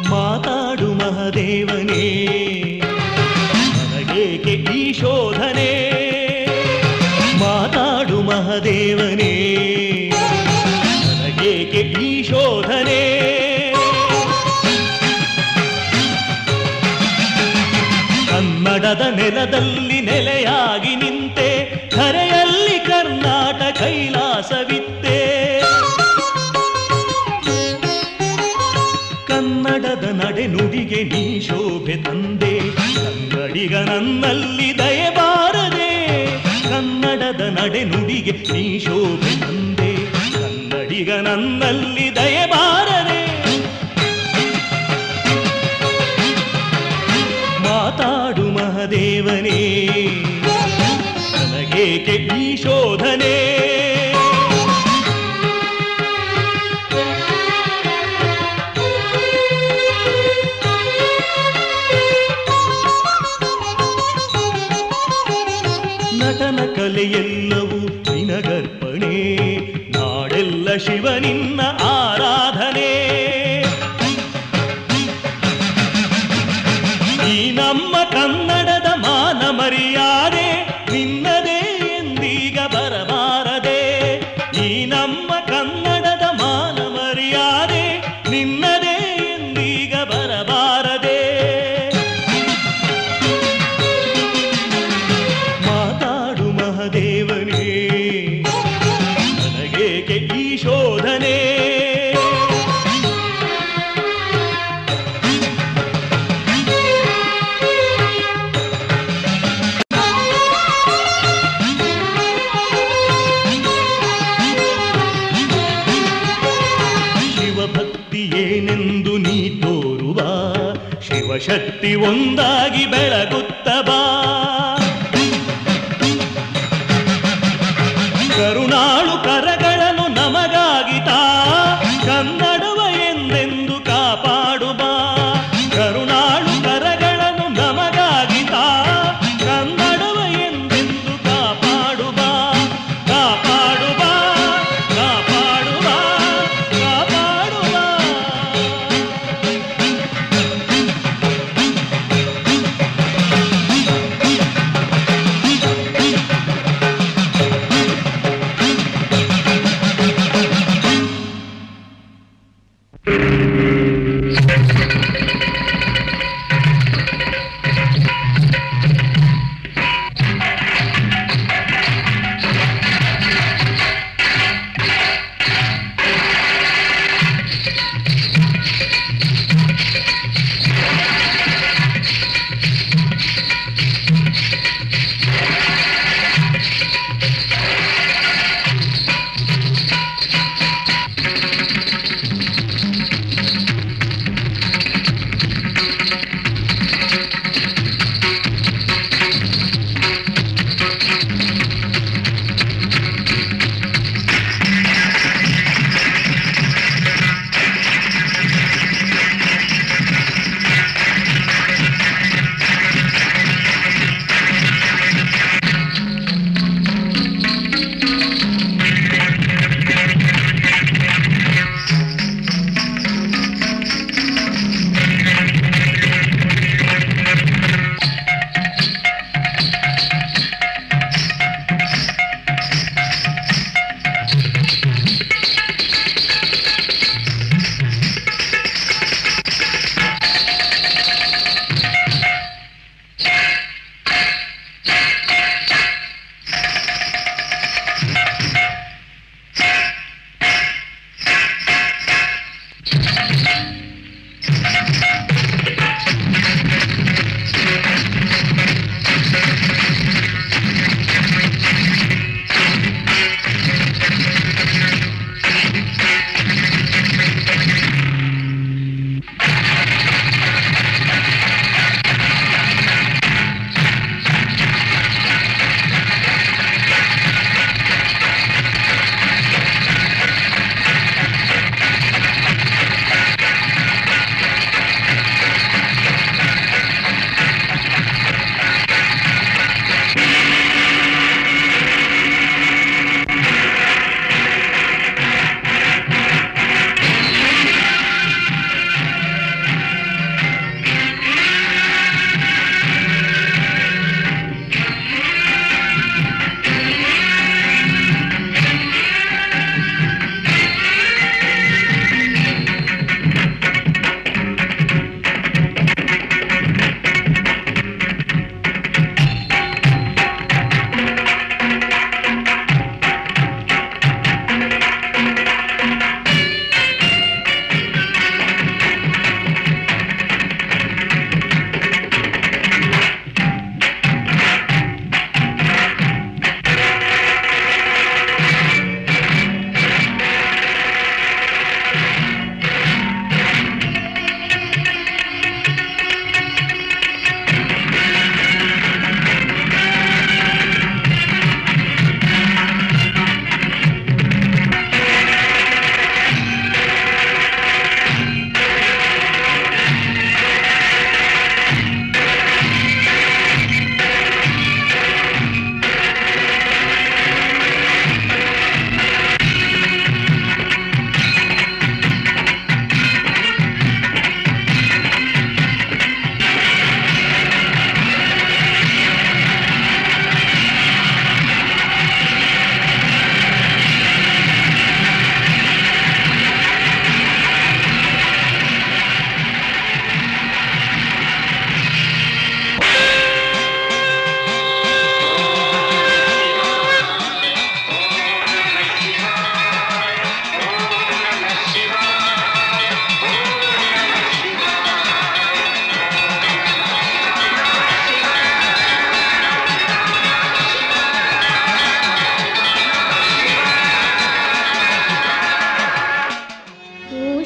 ಮಾತಾಡು ಮಹದೇವನೇ ನನಗೇಕೆ ಈ ಶೋಧನೆ ಮಾತಾಡು ಮಹದೇವನೇ ನನಗೇಕೆ ಈ ಶೋಧನೆ ಕನ್ನಡದ ನೆಲದಲ್ಲಿ ನೆಲೆಯಾಗಿ ನಿಂತೆ ಧರೆಯಲ್ಲಿ ಕರ್ನಾಟ ಕೈಲಾಸವಿತ್ತೆ ಕನ್ನಡದ ನಡೆನುಡಿಗೆ ನೀ ಶೋಭೆ ತಂದೆ ಕನ್ನಡಿಗ ನನ್ನಲ್ಲಿ ದಯಬಾರದೆ ಕನ್ನಡದ ನಡೆನುಡಿಗೆ ನೀ ಶೋಭೆ ತಂದೆ ಕನ್ನಡಿಗ ನನ್ನಲ್ಲಿ ದಯಬಾರದೆ ಮಾತಾಡು ಮಹದೇವನೇ ನನಗೇಕೆ ಈ ಶೋಧನೆ ನಟನ ಕಲೆಯೆಲ್ಲವೂ ನಿನಗರ್ಪಣೆ ನಾಡೆಲ್ಲ ಶಿವನಿನ್ನ ಆರಾಧನೆ ಈ ನಮ್ಮ ಕನ್ನಡದ ಮಾನ ಮರ್ಯಾದೆ ನಿನ್ನದೇ ಎಂದೀಗ ಬರಬಾರದೆ ಈ ನಮ್ಮ ಕನ್ನಡದ ಮಾನ ಮರ್ಯಾದೆ ನಿನ್ನದೇ ಎಂದೀಗ ಬರಬಾರದೆ ಮಾತಾಡು ಮಹದೇವನೇ ನನಗೇಕೆ ಈ ಶೋಧನೆ ಶಿವಭಕ್ತಿ ಏನೆಂದು ನೀ ತೋರುವ ಶಿವಶಕ್ತಿ ಒಂದಾಗಿ ಬೆಳಗುತ್ತ ಬಾ ಕರುಣಾಳು ಕರಗಳನ್ನು ನಮಗಾಗಿ ತಾ ಕನ್ನಡವ ಎಂದೆಂದು ಕಾಪಾಡು ಬಾ ಕರುಣಾಳು ಕರಗಳನ್ನು ನಮಗಾಗಿ ತಾ ಕನ್ನಡವ ಎಂದೆಂದು ಕಾಪಾಡು ಬಾ ಕಾಪಾಡು ಬಾ ಕಾಪಾಡು ಬಾ ಕಾಪಾಡು ಬಾ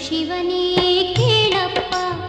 ಶಿವನೇ ಕೇಳಪ್ಪ